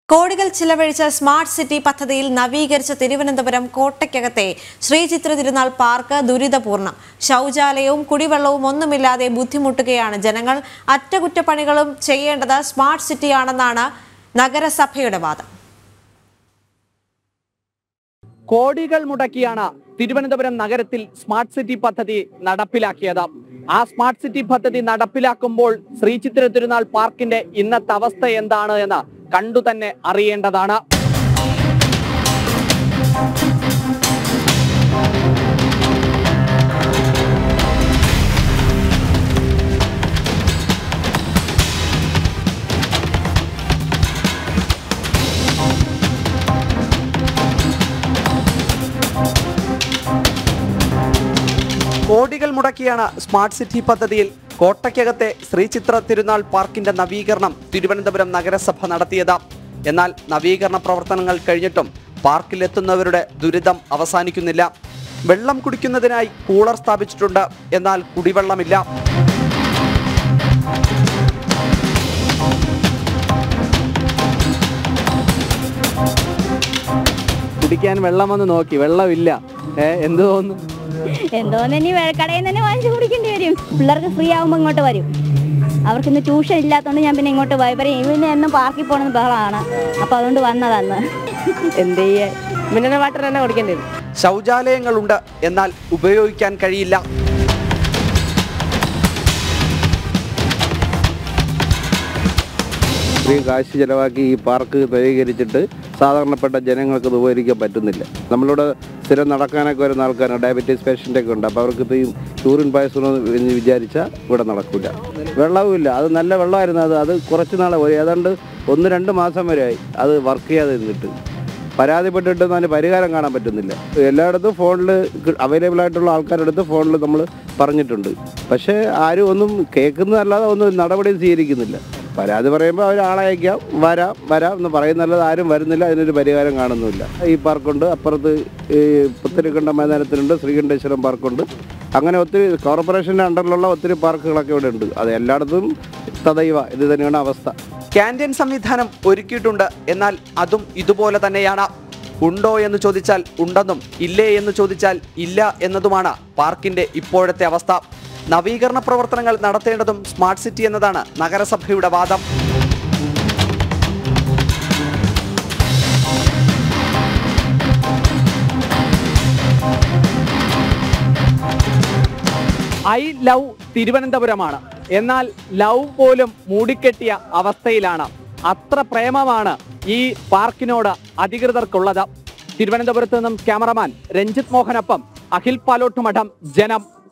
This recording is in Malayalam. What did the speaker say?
കോടികൾ ചിലവഴിച്ച സ്മാർട്ട് സിറ്റി പദ്ധതിയിൽ നവീകരിച്ച തിരുവനന്തപുരം കോട്ടയ്ക്കകത്തെ ശ്രീചിത്ര തിരുനാൾ പാർക്ക് ദുരിതപൂർണം ശൗചാലയവും കുടിവെള്ളവും ഒന്നുമില്ലാതെ ബുദ്ധിമുട്ടുകയാണ് ജനങ്ങൾ അറ്റകുറ്റപ്പണികളും ചെയ്യേണ്ടത് സ്മാർട്ട് സിറ്റിയാണെന്നാണ് നഗരസഭയുടെ വാദം കോടികൾ മുടക്കിയാണ് തിരുവനന്തപുരം നഗരത്തിൽ സ്മാർട്ട് സിറ്റി പദ്ധതി നടപ്പിലാക്കിയത് ആ സ്മാർട്ട് സിറ്റി പദ്ധതി നടപ്പിലാക്കുമ്പോൾ ശ്രീചിത്ര തിരുനാൾ പാർക്കിന്റെ ഇന്നത്തെ അവസ്ഥ എന്താണ് എന്ന് കണ്ടു തന്നെ അറിയേണ്ടതാണ് കോടികൾ മുടക്കിയാണ് സ്മാർട്ട് സിറ്റി പദ്ധതിയിൽ കോട്ടയ്ക്കകത്തെ ശ്രീചിത്ര തിരുനാൾ പാർക്കിന്റെ നവീകരണം തിരുവനന്തപുരം നഗരസഭ നടത്തിയത് എന്നാൽ നവീകരണ പ്രവർത്തനങ്ങൾ കഴിഞ്ഞിട്ടും പാർക്കിലെത്തുന്നവരുടെ ദുരിതം അവസാനിക്കുന്നില്ല വെള്ളം കുടിക്കുന്നതിനായി കൂളർ സ്ഥാപിച്ചിട്ടുണ്ട് എന്നാൽ കുടിവെള്ളമില്ല കുടിക്കാൻ വെള്ളം വന്ന് നോക്കി വെള്ളമില്ല ഏ എന്ത് തോന്നുന്നു എന്തോന്ന് ഇനി വേ- കടയിൽ നിന്ന് തന്നെ വാങ്ങിച്ചു കുടിക്കേണ്ടി വരും പിള്ളേർക്ക് ഫ്രീ ആകുമ്പോൾ ഇങ്ങോട്ട് വരും അവർക്ക് ഇന്ന് ട്യൂഷൻ ഇല്ലാത്തതുകൊണ്ട് ഞാൻ പിന്നെ ഇങ്ങോട്ട് പോയി ഇവരെ ഇവന് എന്നും പാർക്കിൽ പോകണമെന്ന് ബഹളമാണ് അപ്പോൾ അതുകൊണ്ട് വന്നതന്ന് എന്ത് ചെയ്യാൻ മിനറൽ വാട്ടർ തന്നെ കുടിക്കേണ്ടി വരും ശൗചാലയങ്ങളുണ്ട് എന്നാൽ ഉപയോഗിക്കാൻ കഴിയില്ല ഇത്രയും കാശ് ചെലവാക്കി ഈ പാർക്ക് നവീകരിച്ചിട്ട് സാധാരണപ്പെട്ട ജനങ്ങൾക്ക് ഇത് ഉപകരിക്കാൻ പറ്റുന്നില്ല നമ്മളിവിടെ സ്ഥിരം നടക്കാനൊക്കെ വരുന്ന ആൾക്കാരാണ് ഡയബറ്റീസ് പേഷ്യൻ്റ് ഒക്കെ ഉണ്ട് അപ്പോൾ അവർക്ക് ഇപ്പോൾ ഈ യൂറിൻ പായസം എന്ന് വിചാരിച്ചാൽ ഇവിടെ നടക്കില്ല വെള്ളവുമില്ല അത് നല്ല വെള്ളമായിരുന്നു അത് അത് കുറച്ച് നാളെ ഒരു ഏതാണ്ട് ഒന്ന് രണ്ട് മാസം വരെ ആയി അത് വർക്ക് ചെയ്യാതെ നിന്നിട്ട് പരാതിപ്പെട്ടിട്ട് അതിന് പരിഹാരം കാണാൻ പറ്റുന്നില്ല എല്ലായിടത്തും ഫോണിൽ അവൈലബിൾ ആയിട്ടുള്ള ആൾക്കാരുടെ അടുത്ത് ഫോണിൽ നമ്മൾ പറഞ്ഞിട്ടുണ്ട് പക്ഷേ ആരും ഒന്നും കേൾക്കുന്നതല്ലാതെ ഒന്നും നടപടിയും സ്വീകരിക്കുന്നില്ല പരാതി പറയുമ്പോൾ അവർ ആളെ അയക്കാം വരാം വരാം എന്ന് പറയുന്നല്ലാതെ ആരും വരുന്നില്ല അതിനൊരു പരിഹാരം കാണുന്നുമില്ല ഈ പാർക്കുണ്ട് അപ്പുറത്ത് ഈ പുത്തരിക്കണ്ട മൈതാനത്തിനുണ്ട് ശ്രീകണ്ഠേശ്വരം പാർക്കുണ്ട് അങ്ങനെ ഒത്തിരി കോർപ്പറേഷൻ്റെ അണ്ടറിലുള്ള ഒത്തിരി പാർക്കുകളൊക്കെ ഇവിടെ ഉണ്ട് അത് എല്ലായിടത്തും തദൈവ ഇത് തന്നെയാണ് അവസ്ഥ ക്യാൻറ്റീൻ സംവിധാനം ഒരുക്കിയിട്ടുണ്ട് എന്നാൽ അതും ഇതുപോലെ തന്നെയാണ് ഉണ്ടോ എന്ന് ചോദിച്ചാൽ ഉണ്ടെന്നും ഇല്ലേ എന്ന് ചോദിച്ചാൽ ഇല്ല എന്നതുമാണ് പാർക്കിന്റെ ഇപ്പോഴത്തെ അവസ്ഥ നവീകരണ പ്രവർത്തനങ്ങൾ നടത്തേണ്ടതും സ്മാർട്ട് സിറ്റി എന്നതാണ് നഗരസഭയുടെ വാദം ഐ ലവ് തിരുവനന്തപുരമാണ് എന്നാൽ ലവ് പോലും മൂടിക്കെട്ടിയ അവസ്ഥയിലാണ് അത്ര പ്രേമമാണ് ഈ പാർക്കിനോട് അധികൃതർക്കുള്ളത് തിരുവനന്തപുരത്ത് നിന്നും ക്യാമറമാൻ രഞ്ജിത് മോഹനൊപ്പം അഖിൽ പാലോട്ടുമഠം ജനം